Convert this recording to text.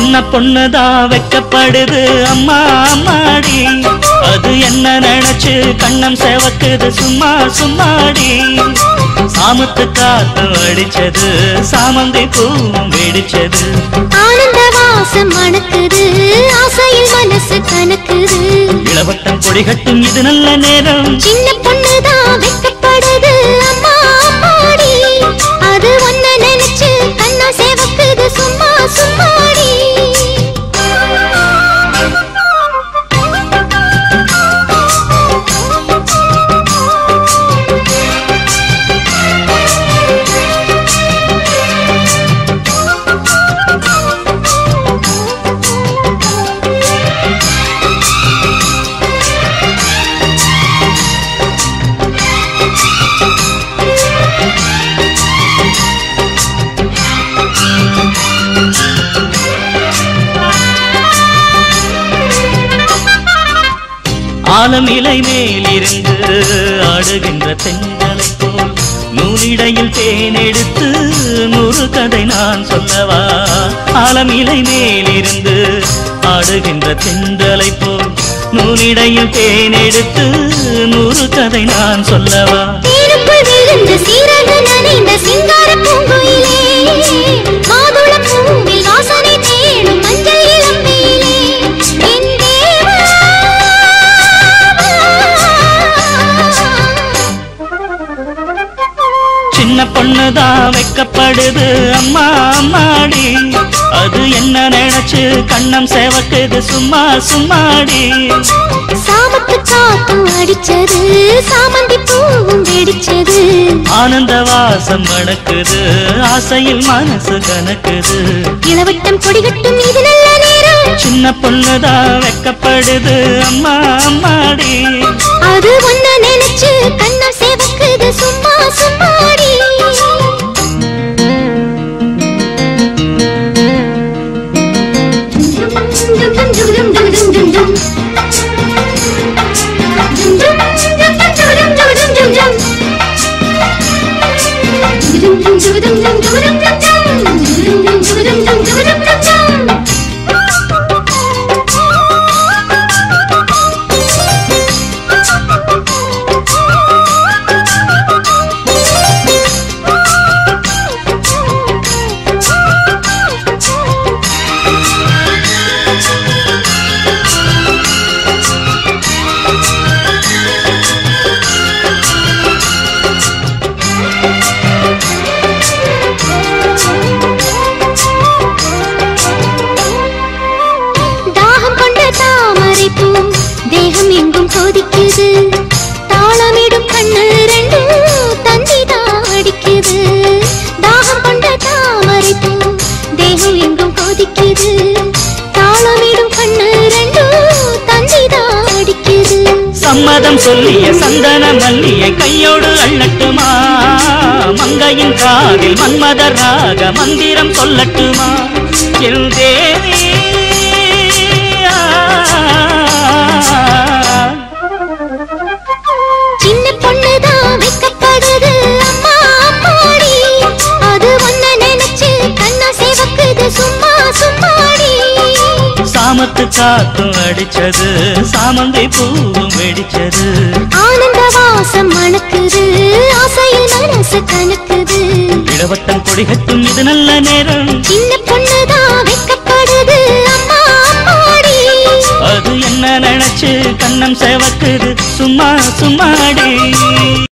சின்ன பொண்ணுதான் வெக்கப்படுது அம்மா அம்மாடி அது என்ன நினைச்சு கண்ணம் சேவக்குது சும்மா சும்மாடி சாமத்து காத்து அடிச்சது சாமந்தி பூவும் வெடிச்சது ஆனந்த வாசம் மணக்குது ஆசையில் மனசு கணக்குது இளவட்டம் கொடி கட்டும் இது நல்ல நேரம் சின்ன பொண்ணுதான் வெக்கப்படுது அம்மா அம்மாடி அது ஒன்ன நினைச்சு கண்ணா சேவக்குது சும்மா சும்மாடி ஆலம் இலை மேலிருந்து ஆடுகின்ற தென்றலை போல் நூலிடையில் தேன் எடுத்து நூறு கதை நான் சொல்லவா ஆலம் இலை மேலிருந்து ஆடுகின்ற தென்றலை போல் நூலிடையில் தேன் எடுத்து நூறு கதை நான் சொல்லவா தேனுக்குள் விழுந்த சீரக நனைந்த சிங்கார பூங்குயிலே மாதுள பூவில் வாசனை தேடும் மஞ்சள் இளம்பெயிலே என் தேவா சின்ன பொண்ணுதான் வைக்கப்படுது அம்மா அம்மாடி அது என்ன நினைச்சு கண்ணம் சேவக்குது சும்மா சும்மாடி சாமத்து காத்தும் அடிச்சது சாமந்தி பூவும் வெடிச்சது ஆனந்த வாசம் மணக்குது ஆசையில் மனசு கணக்குது இளவட்டம் கொடிகட்டும் இது நல்ல நேரம் சின்ன பொண்ணுதான் வெக்கப்படுது அம்மா அம்மாடி அது ஒன்ன நினைச்சு கண்ணா சேவக்குது சும்மா சும்மாடி தாகம் கொண்ட தாமரை பூ தேகம் எங்கும் கொதிக்குது தாளமிடும் கண்ணு ரெண்டும் தந்திதான் அடிக்குது தாகம் கொண்ட தாமரை பூ தேகம் எங்கும் கொதிக்குது தாளமிடும் கண்ணு ரெண்டும் தந்திதான் அடிக்குது சம்மதம் சொல்லிய சந்தன மல்லிய கையோடு அள்ளட்டுமா மங்கையின் காதில் மன்மதர் ராக மந்திரம் சொல்லட்டுமா என் தேவி சின்ன பொண்ணுதான் வெக்கப்படுது அம்மா அம்மாடி அது ஒன்ன நினைச்சு கண்ணா சேவக்குது சும்மா சும்மாடி சாமத்து காத்தும் அடிச்சது சாமந்தை பூவும் வெடிச்சது ஆனந்த வாசம் மணக்குது ஆசையில் மனசு கணக்குது இளவட்டம் கொடிகட்டும் இது நல்ல நேரம் சின்ன பொண்ணுதான் வெக்கப்படுது அம்மா அம்மாடி அது என்ன நினைச்சு கண்ணம் சேவக்குது சும்மா சும்மாடி